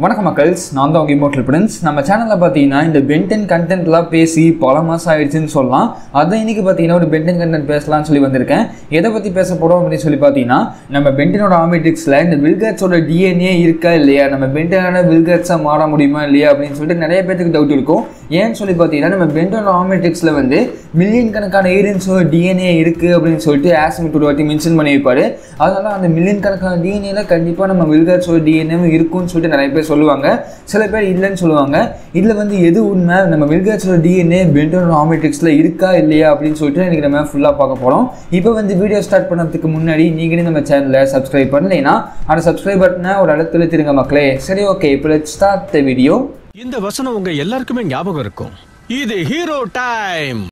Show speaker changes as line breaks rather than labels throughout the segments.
வணக்கம் மக்கள்ஸ் நான் தான் உங்கள் இமோட்டல் பிரின்ஸ் நம்ம சேனலில் பார்த்தீங்கன்னா இந்த பென்டன் கண்டென்ட்லாம் பேசி பல மாதம் ஆயிடுச்சுன்னு சொல்லலாம் அதை இன்னைக்கு பார்த்தீங்கன்னா ஒரு பென்டன் கண்டென்ட் பேசலாம்னு சொல்லி வந்திருக்கேன் எதை பற்றி பேச போகிறோம் அப்படின்னு சொல்லி பார்த்தீங்கன்னா நம்ம பென்டனோட ஆமிட்ரிக்ஸில் இந்த வில்கேட்ஸோட டிஎன்ஏ இருக்கா இல்லையா நம்ம பென்டனான வில்கேட்ஸாக மாற முடியுமா இல்லையா அப்படின்னு சொல்லிட்டு நிறைய பேருக்கு டவுட் இருக்கும் ஏன்னு சொல்லி பார்த்தீங்கன்னா நம்ம பென்டனோட ஆமிட்ரிக்ஸில் வந்து மில்லியன் கணக்கான ஏரியன்ஸோ டிஎன்ஏ இருக்குது அப்படின்னு சொல்லிட்டு ஆஸ்மிட் ஒரு வாட்டி மென்ஷன் பண்ணி வைப்பாரு அதனால அந்த மில்லியன் கணக்கான டிஎன்ஏல கண்டிப்பாக நம்ம வில்கேட்ஸோட டிஎன்ஏவும் இருக்கும்னு சொல்லிட்டு நிறைய பேர் சொல்லுவாங்க சில பேர் இல்லைன்னு சொல்லுவாங்க இதில் வந்து எது உண்மை நம்ம வில்கேட்ஸோட டிஎன்ஏ பென்டனோட ஆமிட்ரிக்ஸில் இருக்கா இல்லையா அப்படின்னு சொல்லிட்டு இன்றைக்கி நம்ம ஃபுல்லாக பார்க்க போகிறோம் இப்போ வந்து வீடியோ ஸ்டார்ட் பண்ணதுக்கு முன்னாடி நீங்களே நம்ம சேனலை சப்ஸ்கிரைப் பண்ணலைன்னா அந்த சப்ஸ்கிரைப் பட்டனை ஒரு இடத்துல திருங்க மக்களே சரி ஓகே இப்போ லெட் ஸ்டார்ட் த வீடியோ
இந்த வசனம் உங்க எல்லாருக்குமே ஞாபகம் இருக்கும் இது hero time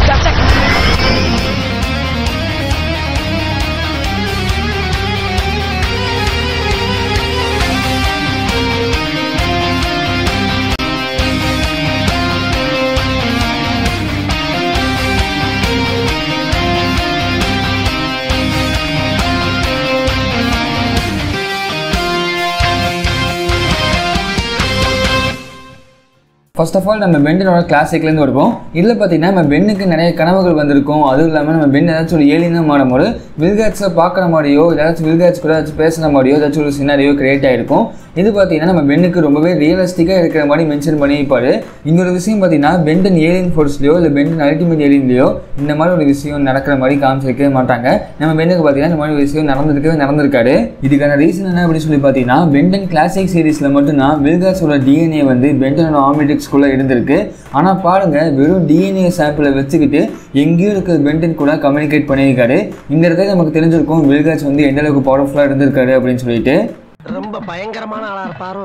first of all நம்ம பென்னோட கிளாசிக்லேருந்து வருவோம் இதில் பார்த்தீங்கன்னா நம்ம பென்னுக்கு நிறைய கனவுகள் வந்திருக்கும் அதுவும் இல்லாமல் நம்ம பென் ஏதாச்சும் ஒரு ஏலியனாக மாறும்போது வில்கேட்ஸை பார்க்குற மாதிரியோ ஏதாச்சும் வில்கேட்ஸ் கூட ஏதாச்சும் பேசுகிற மாதிரியோ ஏதாச்சும் ஒரு சினாரியோ கிரியேட் ஆகிருக்கும் இது பார்த்தீங்கன்னா நம்ம பென்னுக்கு ரொம்பவே ரியலிஸ்டிக்காக இருக்கிற மாதிரி மென்ஷன் பண்ணியிருப்பார் இன்னொரு விஷயம் பார்த்தீங்கன்னா பெண்டன் ஏலியன் ஃபோர்ஸ்லையோ இல்லை பெண்டன் அல்டிமேட் ஏலியன்லையோ இந்த மாதிரி ஒரு விஷயம் நடக்கிற மாதிரி காமிச்சிருக்கவே மாட்டாங்க நம்ம பெண்ணுக்கு பார்த்தீங்கன்னா இந்த மாதிரி ஒரு விஷயம் நடந்திருக்கவே நடந்திருக்காரு இதுக்கான ரீசன் என்ன அப்படின்னு சொல்லி பார்த்தீங்கன்னா பெண்டன் கிளாசிக் சீரீஸில் மட்டும்தான் வில்காஸோட டிஎன்ஏ வந்து பெண்டனோட ஆமிட்டிக்ஸ்குள்ளே இருந்திருக்கு ஆனால் பாருங்க வெறும் டிஎன்ஏ சாம்பிளை வச்சுக்கிட்டு எங்கேயும் இருக்கிற பென்டன் கூட கம்யூனிகேட் பண்ணியிருக்காரு இந்த இடத்துல நமக்கு தெரிஞ்சிருக்கும் வில்காஸ் வந்து எந்த அளவுக்கு பவர்ஃபுல்லாக இருந்திருக்காரு அப்படின்னு சொல்லிட்டு
ரொம்ப பயங்கரமான ஆளா இருப்பாரோ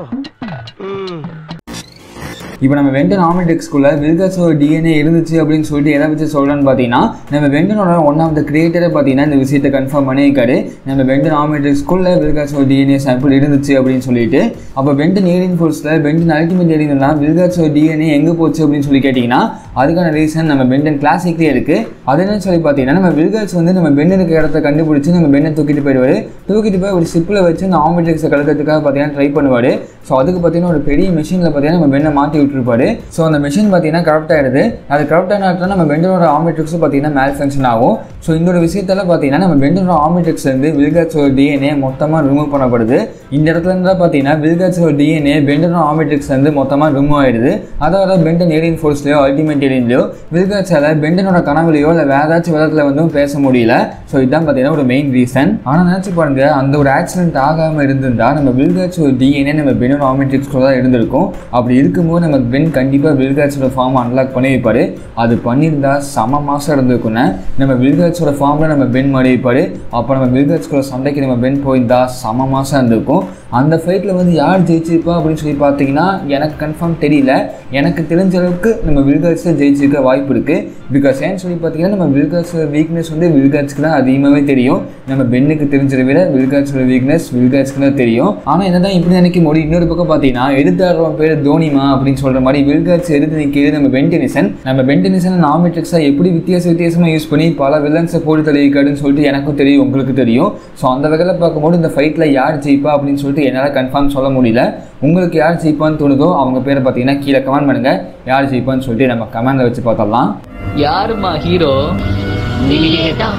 ம்
இப்போ நம்ம வெண்டன் ஆமிடெக்ஸ்குள்ள வில்காஸோட டிஎன்ஏ இருந்துச்சு அப்படின்னு சொல்லிட்டு எதை வச்சு சொல்கிறேன்னு பார்த்தீங்கன்னா நம்ம வெண்டனோட ஒன் ஆஃப் த கிரியேட்டரை பார்த்தீங்கன்னா இந்த விஷயத்தை கன்ஃபார்ம் பண்ணியிருக்காரு நம்ம வெண்டன் ஆமிடெக்ஸ்குள்ள வில்காஸோட டிஎன்ஏ சாம்பிள் இருந்துச்சு அப்படின்னு சொல்லிட்டு அப்போ வெண்டன் ஏலியன் ஃபோர்ஸில் வெண்டன் அல்டிமேட் ஏலியன்லாம் வில்காஸோட டிஎன்ஏ எங்கே போச்சு அப்படின்னு சொல்லி கேட்டிங்கன்னா அதுக்கான ரீசன் நம்ம பெண்டன் கிளாசிக்லேயே இருக்குது அது என்னன்னு சொல்லி பார்த்தீங்கன்னா நம்ம வில்காஸ் வந்து நம்ம பெண்டனுக்கு இடத்த கண்டுபிடிச்சி நம்ம பெண்ணை தூக்கிட்டு போயிடுவார் தூக்கிட்டு போய் ஒரு ஷிப்பில் வச்சு அந்த ஆமிடெக்ஸை கலக்கிறதுக்காக பார்த்தீங்கன்னா ட்ரை பண்ணுவார் ஸோ அதுக்கு பார்த்தீங்கன்னா ஒரு பெரிய மிஷினில் பார்த்தீங்கன்னா நம்ம பெண்ணை மாட்டி விட்டுருப்பாரு ஸோ அந்த மிஷின் பார்த்தீங்கன்னா கரெக்ட் ஆகிடுது அது கரெக்டான இடத்துல நம்ம பெண்டனோட ஆமிட்ரிக்ஸும் பார்த்தீங்கன்னா மேல் ஃபங்க்ஷன் ஆகும் ஸோ இந்த ஒரு விஷயத்தில் பார்த்தீங்கன்னா நம்ம பெண்டனோட ஆமிட்ரிக்ஸ்லேருந்து வில்காட்ஸோட டிஎன்ஏ மொத்தமாக ரிமூவ் பண்ணப்படுது இந்த இடத்துல இருந்து தான் பார்த்தீங்கன்னா வில்காட்ஸோட டிஎன்ஏ பெண்டனோட ஆமிட்ரிக்ஸ்லேருந்து மொத்தமாக ரிமூவ் ஆயிடுது அதாவது பெண்டன் ஏலியன் ஃபோர்ஸ்லையோ அல்டிமேட் ஏலியன்லையோ வில்காட்ஸால் பெண்டனோட கனவுலையோ இல்லை வேற ஏதாச்சும் விதத்தில் வந்து பேச முடியல ஸோ இதுதான் பார்த்தீங்கன்னா ஒரு மெயின் ரீசன் ஆனால் நினச்சி பாருங்க அந்த ஒரு ஆக்சிடென்ட் ஆகாமல் இருந்திருந்தா நம்ம வில்காட்ஸோட டிஎன்ஏ நம்ம பென்னோட ஆமிட்ரிக்ஸ்குள்ள தான் இருந்திருக்கும் அப்படி இருக்கும்போது நம்ம பென் கண்டிப்பாக வில்காட்ஸோட ஃபார்ம் அன்லாக் பண்ணி வைப்பார் அது பண்ணியிருந்தா செம மாதம் இருந்திருக்குன்னு நம்ம வில்காட்ஸோட ஃபார்மில் நம்ம பென் மாடி வைப்பார் அப்போ நம்ம வில்காட்ஸ்குள்ள சண்டைக்கு நம்ம பென் போயிருந்தா செம மாதம் இருந்திருக்கும் அந்த ஃபைட்டில் வந்து யார் ஜெயிச்சிருப்பா அப்படின்னு சொல்லி பார்த்தீங்கன்னா எனக்கு கன்ஃபார்ம் தெரியல எனக்கு தெரிஞ்ச அளவுக்கு நம்ம வில்காட்ஸை ஜெயிச்சிருக்க வாய்ப்பு இருக்குது பிகாஸ் ஏன்னு சொல்லி பார்த்தீங்கன்னா நம்ம வில்காட்ஸோட வீக்னஸ் வந்து வில்காட்ஸ்க்கு தான் அதிகமாகவே தெரியும் நம்ம பெண்ணுக்கு தெரிஞ்சதை விட வில்காட்ஸோட வீக்னஸ் வில்காட்ஸ்க்கு தான் தெரியும் ஆனால் என்ன தான் இப்படி நினைக்கும் போது இன்னொரு பக்கம் பார்த்தீங்கன்னா எடுத்தாடுறவன் பேர் தோனிமா அப்படின்னு சொல்கிற மாதிரி வில்காட்ஸ் எடுத்து நிற்கிறது நம்ம பென்டெனிசன் நம்ம பென்டெனிசன் நாமிட்ரிக்ஸாக எப்படி வித்தியாச வித்தியாசமாக யூஸ் பண்ணி பல வில்லன்ஸை போட்டு தள்ளியிருக்காருன்னு சொல்லிட்டு எனக்கும் தெரியும் உங்களுக்கு தெரியும் ஸோ அந்த வகையில் பார்க்கும்போது இந்த ஃபைட்டில் யார் ஜெயிப்பா அப்படின்னு சொல்லிட்டு என்னால் கன்ஃபார்ம் சொல்ல முடியல உங்களுக்கு யார் ஜெயிப்பான்னு தோணுதோ அவங்க பேரை பார்த்தீங்கன்னா கீழே கமெண்ட் பண்ணுங்கள் யார் ஜெயிப்பான்னு சொல்லிட்டு நம்ம கமெண்டில் வச்சு பார்த்தரலாம்
யாருமா ஹீரோ நீயேதான்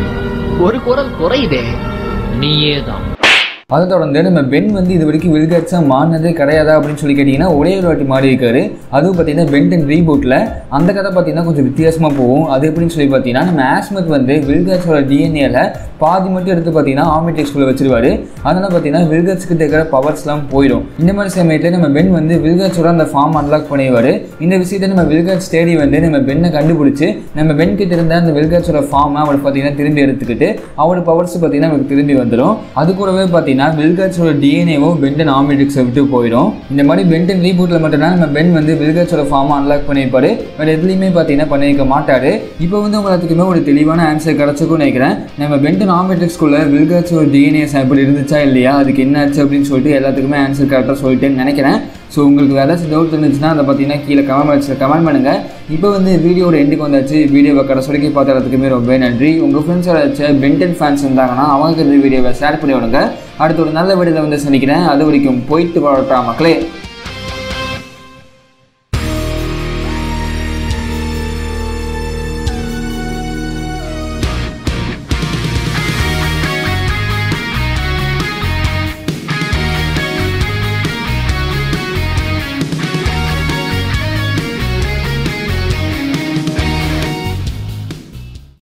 ஒரு குரல் குறையுதே நீயேதான்
அதை தொடர்ந்து நம்ம பென் வந்து இது வரைக்கும் வில்காட்ஸாக மாறினதே கிடையாதா அப்படின்னு சொல்லி கேட்டிங்கன்னா ஒரே ஒரு வாட்டி மாறி இருக்காரு அதுவும் பார்த்தீங்கன்னா பென்டன் ரீபூட்டில் அந்த கதை பார்த்தீங்கன்னா கொஞ்சம் வித்தியாசமாக போகும் அது எப்படின்னு சொல்லி பார்த்தீங்கன்னா நம்ம ஆஸ்மத் வந்து வில்காட்ஸோட டிஎன்ஏல பாதி மட்டும் எடுத்து பார்த்தீங்கன்னா ஆமிடெக்ஸ்குள்ளே வச்சிருவாரு அதனால் பார்த்தீங்கன்னா வில்காட்ஸ்க்கு இருக்கிற பவர்ஸ்லாம் போயிடும் இந்த மாதிரி சமயத்தில் நம்ம பென் வந்து வில்காட்ஸோட அந்த ஃபார்ம் அன்லாக் பண்ணிடுவார் இந்த விஷயத்தை நம்ம வில்காட்ஸ் தேடி வந்து நம்ம பெண்ணை கண்டுபிடிச்சி நம்ம பென் கிட்ட இருந்த அந்த வில்காட்ஸோட ஃபார்மை அவர் பார்த்தீங்கன்னா திரும்பி எடுத்துக்கிட்டு அவரோட பவர்ஸ் பார்த்தீங்கன்னா நமக்கு திரும்பி வந்துடும் அது கூடவே பார்த்தீங்கன்னா வில்காட்ஸோட டிஎன்ஏவும் பென்டன் ஆமிடிக்ஸை விட்டு போயிடும் இந்த மாதிரி பென்டன் ரீபூட்டில் மட்டும்தான் நம்ம பென் வந்து வில்காட்ஸோட ஃபார்மை அன்லாக் பண்ணியிருப்பாரு வேறு எதுலையுமே பார்த்தீங்கன்னா பண்ணியிருக்க மாட்டார் இப்போ வந்து உங்களுக்கு ஒரு தெளிவான ஆன்சர் கிடச்சிருக்கும்னு நினைக்கிறேன் நம்ம பென்டன் ஆமிடிக்ஸ்குள்ள வில்காட்ஸோட டிஎன்ஏ சாம்பிள் இருந்துச்சா இல்லையா அதுக்கு என்ன ஆச்சு அப்படின்னு சொல்லிட்டு எல்லாத்துக்குமே ஆன்சர் கரெக்டாக சொல்லிட்டேன்னு நினைக்கிறேன் ஸோ உங்களுக்கு வேறு ஏதாச்சும் டவுட் இருந்துச்சுன்னா அதை பார்த்தீங்கன்னா கீழே கமெண்ட் பாக்ஸில் கமெண்ட் பண்ணுங்கள் இப்போ வந்து வீடியோட எண்டுக்கு வந்தாச்சு வீடியோவை கடைசி வரைக்கும் பார்த்த எல்லாத்துக்குமே ரொம்ப நன்றி உங்கள் ஃப்ரெண்ட்ஸோட பென்டன் ஃபேன்ஸ் இருந்தாங்கன்னா அவங்களுக்கு இந்த வீடியோவை ஷேர் பண்ணி விடுங்க அடுத்த ஒரு நல்ல வீடியோவில் வந்து சந்திக்கிறேன் அது வரைக்கும் போயிட்டு வரட்டா மக்களே